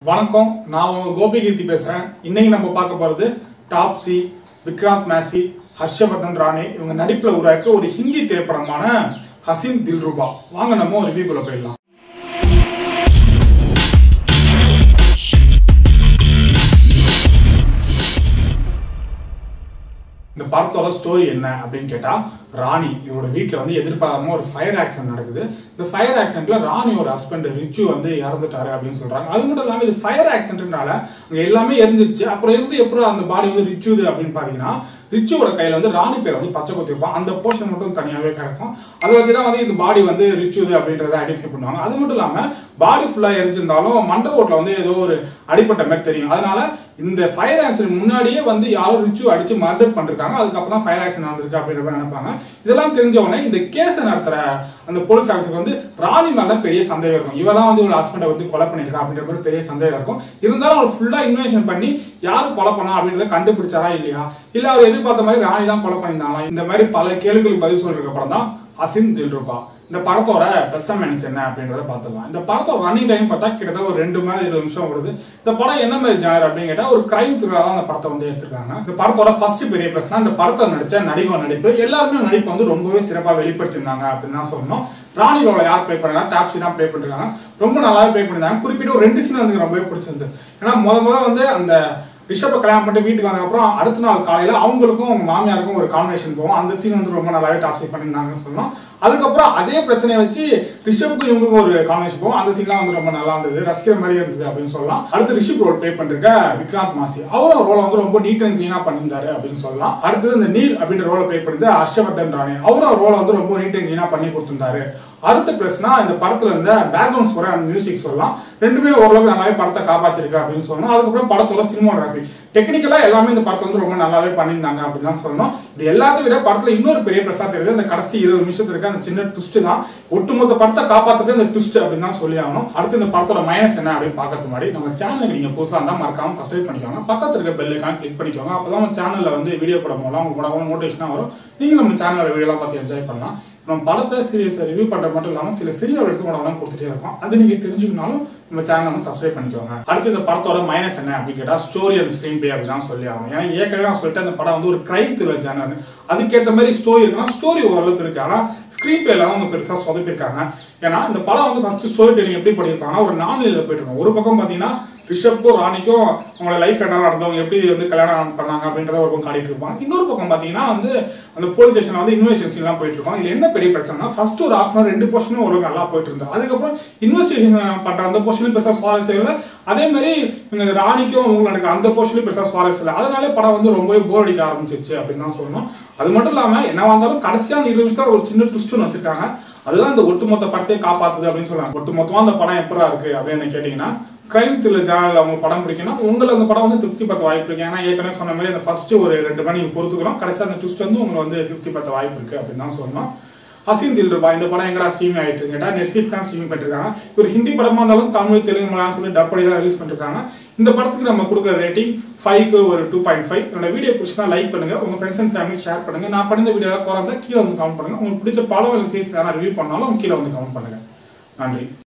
வணக்கம் நான் உங்க கோபி கீர்த்தி பேசுறேன் இன்னைக்கு நம்ம பார்க்க போறது டாப்ஸி விக்ராந்த் மேசி ஹர்ஷவர்தன் ராணே இவங்க நடிப்புல உருவாக்க ஒரு ஹிந்தி திரைப்படமான ஹசீன் தில்ருபா வாங்க நம்ம ரிவ்யூக்குள்ள போயிடலாம் இந்த படத்தோட ஸ்டோரி என்ன அப்படின்னு கேட்டா ராணி இவரோட வீட்டுல வந்து எதிர்பாராம ஒரு ஃபயர் ஆக்சிடென்ட் நடக்குது இந்த ஃபயர் ஆக்சிடென்ட்ல ராணியோட ஹஸ்பண்ட் ரிச்சு வந்து இறந்துட்டாரு அப்படின்னு சொல்றாங்க அது மட்டும் இல்லாம இது ஃபயர் ஆக்சிடென்ட்னால அங்க எல்லாமே எரிஞ்சிருச்சு அப்புறம் இருந்து எப்படி அந்த பாடி வந்து ரிச்சுது அப்படின்னு பாத்தீங்கன்னா ரிச்சுவோட கையில வந்து ராணி பேர் வந்து பச்சை குத்திருப்பான் அந்த போர்ஷன் மட்டும் தனியாவே கிடக்கும் அதை வச்சுதான் வந்து இந்த பாடி வந்து ரிச்சுது அப்படின்றத ஐடென்டிஃபை பண்ணுவாங்க அது மட்டும் இல்லாம பாடி ஃபுல்லா எரிஞ்சிருந்தாலும் மண்டை ஓட்டுல வந்து ஏதோ ஒரு அடிப்பட்ட மாதிரி தெரியும் அதனால இந்த ஃபயர் ஆக்சிடென்ட் முன்னாடியே வந்து யாரோ ரிச்சு அடிச்சு மர்டர் பண்ணிருக்காங்க அதுக்கப்புறம் தான் ஃபயர் ஆக்சிடென்ட் நடந்திருக்கு அப்படின்ற மாதிரி நினைப்பாங்க இதெல்லாம் தெரிஞ்ச உடனே இந்த கேஸ் நடத்துற அந்த போலீஸ் ஆஃபீஸருக்கு வந்து ராணி மேல தான் பெரிய சந்தேகம் இருக்கும் இவ தான் வந்து ஒரு ஹஸ்பண்டை வந்து கொலை பண்ணிருக்கா அப்படின்ற மாதிரி பெரிய சந்தேகம் இருக்கும் இருந்தாலும் அவர் ஃபுல்லா இன்வெஸ்டிகேஷன் பண்ணி யாரு கொலை பண்ணா அப்படின்றத கண்டுபிடிச்சாரா இல்லையா இல்ல அவர் எதிர்பார்த்த மாதிரி ராணி தான் கொலை பண்ணியிருந்தாங்களா இந்த மாதிரி பல கேள்விகளுக்கு பதில் சொல்றதுக்கு அப்புறம் தான் அசின் தில்ருபா இந்த படத்தோட பெஸ்ட் மைனஸ் என்ன அப்படின்றத பார்த்துக்கலாம் இந்த படத்தோட ரன்னிங் டைம் பார்த்தா கிட்டத்தட்ட ஒரு ரெண்டு மணி இருபது நிமிஷம் வருது இந்த படம் என்ன மாதிரி ஜானர் அப்படின்னு கேட்டா ஒரு கிரைம் த்ரில்லா தான் இந்த படத்தை வந்து எடுத்திருக்காங்க இந்த படத்தோட ஃபர்ஸ்ட் பெரிய பிரச்சனை இந்த படத்தை நடிச்ச நடிகர் நடிப்பு எல்லாருமே நடிப்பு வந்து ரொம்பவே சிறப்பா வெளிப்படுத்திருந்தாங்க அப்படின்னு தான் சொல்லணும் ராணி ரோல யார் ப்ளே பண்ணாங்க டாப்ஸி தான் ப்ளே பண்ணிருக்காங்க ரொம்ப நல்லாவே ப்ளே பண்ணிருந்தாங்க குறிப்பிட்ட ஒரு ரெண்டு சீன் வந்து எனக்கு ரொம்பவே பிடிச்சிருந்து ஏன்னா முத முத வந்து அந்த ரிஷப்பை கல்யாணம் பண்ணிட்டு வீட்டுக்கு வந்ததுக்கப்புறம் அடுத்த நாள் காலையில அவங்களுக்கும் அவங்க மாமியாருக்கும் ஒரு காம்பினேஷன் போகும் அந்த சீன் வந்து ரொம்ப நல்லாவே டாப்ஸி பண்ணியிருந்தாங்கன்னு சொல்லலாம் அதுக்கப்புறம் அதே பிரச்சனையை வச்சு ரிஷப்புக்கும் இவங்களுக்கும் ஒரு காம்பினேஷன் போகும் அந்த சீன்லாம் வந்து ரொம்ப நல்லா இருந்தது ரசிக்கிற மாதிரி இருந்தது அப்படின்னு சொல்லலாம் அடுத்து ரிஷப் ரோல் ப்ளே பண்ணிருக்க விக்ராந்த் மாசி அவரும் ரோலை வந்து ரொம்ப நீட் அண்ட் கிளீனா பண்ணியிருந்தாரு அப்படின்னு சொல்லலாம் அடுத்தது இந்த நீல் அப்படின்ற ரோலை ப்ளே பண்ணிட்டு ஹர்ஷவர்தன் ராணே அவரும் ரோலை வந்து ரொம்ப நீட் அண்ட் கிளீனா பண்ணி கொடுத்திருந்தாரு அடுத்த பிளஸ்னா இந்த படத்துல இருந்த பேக்ரவுண்ட் ஸ்கோர் அண்ட் மியூசிக் சொல்லலாம் ரெண்டுமே ஓரளவுக்கு நல்லாவே படத்தை காப்பாத்திருக்கு அப்படின்னு சொல்லணும் அதுக்கப்புறம் படத்தோட சினிமோகிராஃபி டெக்னிக்கலா எல்லாமே இந்த படத்தை வந்து ரொம்ப நல்லாவே பண்ணியிருந்தாங்க அப்படின்னு தான் சொல்லணும் இது எல்லாத்தையும் விட படத்துல இன்னொரு பெரிய பிரசா தெரியுது அந்த கடைசி இருபது நிமிஷத்துல இருக்க அந்த சின்ன ட்விஸ்ட் தான் ஒட்டுமொத்த படத்தை காப்பாத்துறது இந்த ட்விஸ்ட் அப்படின்னு தான் சொல்லி ஆகணும் அடுத்து இந்த படத்தோட மைனஸ் என்ன அப்படின்னு பார்க்கறது முன்னாடி நம்ம சேனலுக்கு நீங்க புதுசா இருந்தா மறக்காம சப்ஸ்கிரைப் பண்ணிக்கோங்க பக்கத்துல இருக்க பெல் ஐக்கான் கிளிக் பண்ணிக்கோங்க அப்பதான் நம்ம சேனல்ல வந்து வீடியோ போட போகலாம் உங்களுக்கு கூட நோட்டிஃபிகேஷன் வரும் நீங்க நம்ம சேனல்ல வீடியோலாம் பார்த்து என்ஜாய் பண்ணலாம் நம்ம படத்தை சீரியஸ் ரிவ்யூ பண்ற மட்டும் இல்லாம சில சிறிய எடுத்து கூட கொடுத்துட்டே இருக்கோம் அது நீங்க தெரிஞ்சுக்கனாலும் நம்ம சேனல் வந்து சப்ஸ்கிரைப் பண்ணிக்கோங்க அடுத்து இந்த படத்தோட மைனஸ் என்ன அப்படின்னு கேட்டா ஸ்டோரி அண்ட் ஸ்க்ரீன் பிளே அப்படின்னு சொல்லி ஆகும் ஏன்னா ஏற்கனவே நான் சொல்லிட்டு அந்த படம் வந்து ஒரு கிரைம் த்ரில்லர் ஜானர் அதுக்கேற்ற மாதிரி ஸ்டோரி இருக்குன்னா ஸ்டோரி ஓரளவுக்கு இருக்கு ஆனா ஸ்கிரீன் பிளேல தான் பெருசா சொதப்பிருக்காங்க ஏன்னா இந்த படம் வந்து ஃபர்ஸ்ட் ஸ்டோரி டெல்லிங் எப்படி பண்ணியிருப்பாங்கன்னா ஒரு நான்லில போயிட்டு இருக்கும் ஒரு பக்கம் பாத்தீங்கன்னா ரிஷப்க்கும் ராணிக்கும் அவங்களோட லைஃப் என்ன நடந்தவங்க எப்படி வந்து கல்யாணம் பண்ணாங்க அப்படின்றத ஒரு பக்கம் காட்டிட்டு இருப்பாங்க இன்னொரு பக்கம் பாத்தீங்கன்னா வந்து அந்த போலீஸ் ஸ்டேஷன் வந்து இன்வெஸ்டிகேஷன் எல்லாம் போயிட்டு இருக்கோம் இதுல என்ன பெரிய பிரச்சனைனா ஃபர்ஸ்ட் ஒரு ஹாஃப் அன் ரெண்டு போர்ஷனும் ஒரு நல்லா போயிட்டு இருந்தது அதுக்கப்புறம் இன்வெஸ்டிகேஷன் பண்ற அந்த போர்ஷனும் பெருசா சுவாரஸ்யம் இல்லை அதே மாதிரி இவங்க ராணிக்கும் உங்களுக்கு நடக்க அந்த போர்ஷனும் பெருசா சுவாரஸ்யம் இல்லை அதனால படம் வந்து ரொம்பவே போர் அடிக்க ஆரம்பிச்சிச்சு அப்படின்னு தான் சொல்லணும் அது மட்டும் இல்லாம என்னவா இருந்தாலும் கடைசியா அந்த இருபது நிமிஷம் ஒரு சின்ன ட்விஸ்ட் வச்சிருக்காங்க அதுதான் இந்த ஒட்டுமொத்த படத்தை காப்பாத்துது அப்படின்னு சொல்றாங்க ஒட்டுமொத்தமா அந்த படம் எப்படா இருக்கு அப்படின்னு கேட்டீங்கன்னா கிரைம் த்ரில்லர் ஜானல் அவங்க படம் பிடிக்கணும் உங்களை அந்த படம் வந்து திருப்தி பத்த வாய்ப்பு இருக்கு ஏன்னா ஏற்கனவே சொன்ன மாதிரி அந்த ஃபர்ஸ்ட் ஒரு ரெண்டு மணி நீங்க பொறுத்துக்கிறோம் கடைசியா அந்த ட்விஸ்ட் வந்து உங்களை வந்து திருப்தி பத்த வாய்ப்பு இருக்கு அப்படின்னு தான் சொல்லணும் அசீன் தில் ரூபா இந்த படம் எங்கடா ஸ்ட்ரீம் ஆயிட்டு கேட்டா நெட்ஃபிளிக்ஸ் தான் ஸ்ட்ரீம் பண்ணிருக்காங்க ஒரு ஹிந்தி படமா இருந்தாலும் தமிழ் தெலுங்கு மலையாளம் சொல்லி டப் பண்ணி தான் ரிலீஸ் பண்ணிருக்காங்க இந்த படத்துக்கு நம்ம கொடுக்குற ரேட்டிங் ஃபைவ்க்கு ஒரு டூ பாயிண்ட் ஃபைவ் என்னோட வீடியோ பிடிச்சா லைக் பண்ணுங்க உங்க ஃப்ரெண்ட்ஸ் அண்ட் ஃபேமிலி ஷேர் பண்ணுங்க நான் பண்ண வீடியோ குறைந்தா கீழே வந்து கமெண்ட் பண்ணுங்க உங்களுக்கு பிடிச்ச படம் இல்லை சீரிஸ் ரிவ்யூ பண்ணாலும் கீழே வந்து கமெண்ட் பண்ணுங்க நன்றி